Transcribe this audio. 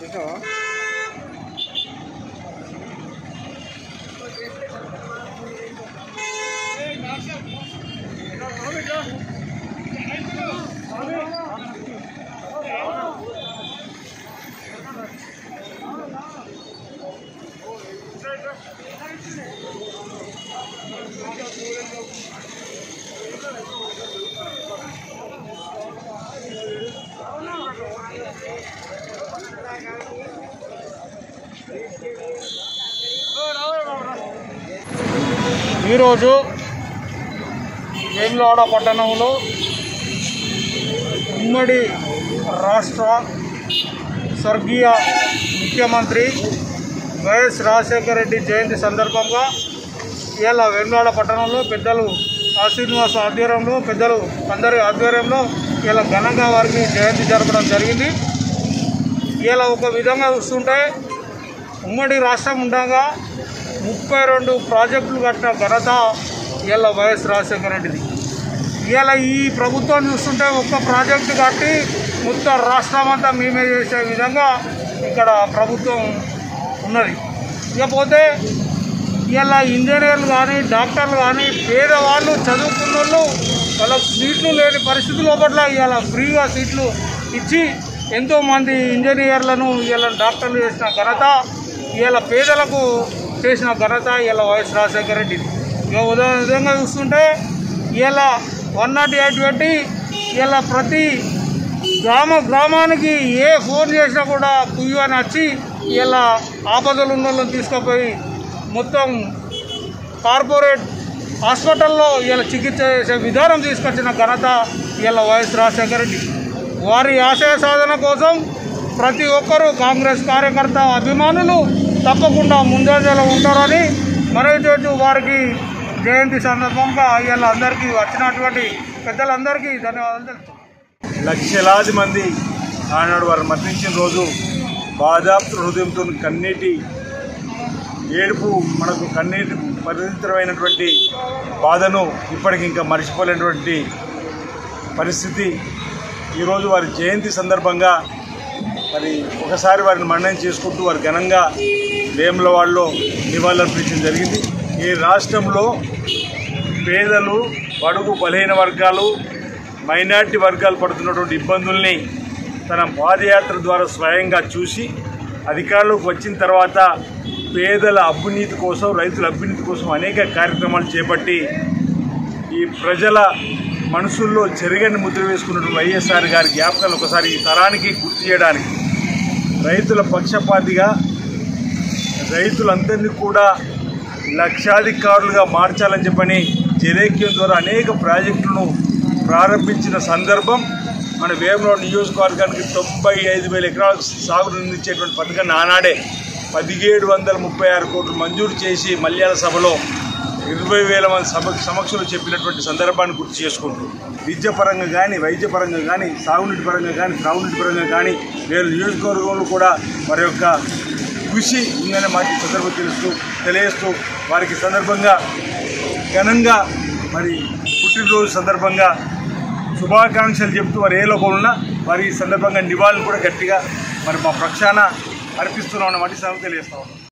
చూసావా ఈరోజు వేములవాడ పట్టణంలో ఉమ్మడి రాష్ట్ర స్వర్గీయ ముఖ్యమంత్రి వైఎస్ రాజశేఖర రెడ్డి జయంతి సందర్భంగా ఇలా వేములవాడ పట్టణంలో పెద్దలు ఆ శ్రీనివాస ఆధ్వర్యంలో పెద్దలు అందరి ఆధ్వర్యంలో ఇలా ఘనంగా వారికి జయంతి జరపడం జరిగింది ఇలా ఒక విధంగా చూస్తుంటే ఉమ్మడి రాష్ట్రం ఉండగా ముప్పై రెండు ప్రాజెక్టులు కట్టిన ఘనత ఇలా వైఎస్ రాజశేఖర రెడ్డిది ఇలా ఈ ప్రభుత్వం చూస్తుంటే ఒక్క ప్రాజెక్టు కట్టి మొత్తం రాష్ట్రం అంతా మేమే చేసే విధంగా ఇక్కడ ప్రభుత్వం ఉన్నది ఇకపోతే ఇలా ఇంజనీర్లు కానీ డాక్టర్లు కానీ పేదవాళ్ళు చదువుకున్న వాళ్ళు వాళ్ళకు సీట్లు లేని పరిస్థితుల లోపల ఇలా ఫ్రీగా సీట్లు ఇచ్చి ఎంతోమంది ఇంజనీర్లను ఇలా డాక్టర్లు చేసిన ఘనత ఇలా పేదలకు చేసిన ఘనత ఇలా వైఎస్ రాజశేఖర రెడ్డి ఇక ఉదా విధంగా చూస్తుంటే ఇలా వన్ నాట్ ఎయిట్ పెట్టి ఇలా ప్రతి గ్రామ గ్రామానికి ఏ ఫోన్ చేసినా కూడా కుయ్యు అని వచ్చి ఇలా ఆపదలు ఉన్న వాళ్ళని తీసుకుపోయి మొత్తం కార్పొరేట్ హాస్పిటల్లో ఇలా చికిత్స చేసే విధానం తీసుకొచ్చిన ఘనత ఇలా వైఎస్ రాజశేఖర రెడ్డి వారి ఆశయ సాధన కోసం ప్రతి ఒక్కరూ కాంగ్రెస్ కార్యకర్త అభిమానులు తప్పకుండా ముందంజలో ఉంటారని మరొకటి వారికి జయంతి సందర్భంగా ఇలా అందరికీ వచ్చినటువంటి పెద్దలందరికీ ధన్యవాదాలు తెలుపుతున్నాను లక్షలాది మంది ఆనాడు వారు మరణించిన రోజు బాధాప్త హృదయంతో కన్నీటి ఏడుపు మనకు కన్నీటి పరిమితమైనటువంటి బాధను ఇప్పటికి ఇంకా మర్చిపోలేనటువంటి పరిస్థితి ఈరోజు వారి జయంతి సందర్భంగా మరి ఒకసారి వారిని మరణం చేసుకుంటూ వారి ఘనంగా వేములవాడలో నివాళులర్పించడం జరిగింది ఈ రాష్ట్రంలో పేదలు బడుగు బలహీన వర్గాలు మైనార్టీ వర్గాలు పడుతున్నటువంటి ఇబ్బందుల్ని తన పాదయాత్ర ద్వారా స్వయంగా చూసి అధికారంలోకి వచ్చిన తర్వాత పేదల అభ్యున్నతి కోసం రైతుల అభ్యున్నతి కోసం అనేక కార్యక్రమాలు చేపట్టి ఈ ప్రజల మనసుల్లో చెరగని ముద్ర వేసుకున్నటువంటి వైఎస్ఆర్ గారి జ్ఞాపకాలు ఒకసారి ఈ తరానికి గుర్తు చేయడానికి రైతుల పక్షపాతిగా రైతులందరినీ కూడా లక్షాధికారులుగా మార్చాలని చెప్పని జలేక్యం ద్వారా అనేక ప్రాజెక్టులను ప్రారంభించిన సందర్భం మన వేమలో నియోజకవర్గానికి తొంభై ఐదు వేల ఎకరాలకు సాగు అందించేటువంటి పథకాన్ని ఆనాడే పదిహేడు వందల ముప్పై ఆరు కోట్లు మంజూరు చేసి మల్యాల సభలో ఇరవై వేల మంది సభ సమక్షంలో చెప్పినటువంటి సందర్భాన్ని గుర్తు చేసుకుంటూ విద్యాపరంగా కానీ వైద్యపరంగా కానీ సాగునీటి పరంగా కానీ త్రాగునీటి పరంగా కానీ వేరే నియోజకవర్గంలో కూడా వారి యొక్క కృషి ఉందనే మాట ఈ సందర్భం తెలుస్తూ తెలియజేస్తూ వారికి సందర్భంగా ఘనంగా మరి పుట్టినరోజు సందర్భంగా శుభాకాంక్షలు చెప్తూ వారు ఏ లోపల ఉన్నా వారి ఈ సందర్భంగా నివాళులు కూడా గట్టిగా మరి మా ప్రక్షాన అర్పిస్తున్నాం అన్నమాట ఈ సంగతి తెలియజేస్తా ఉన్నాం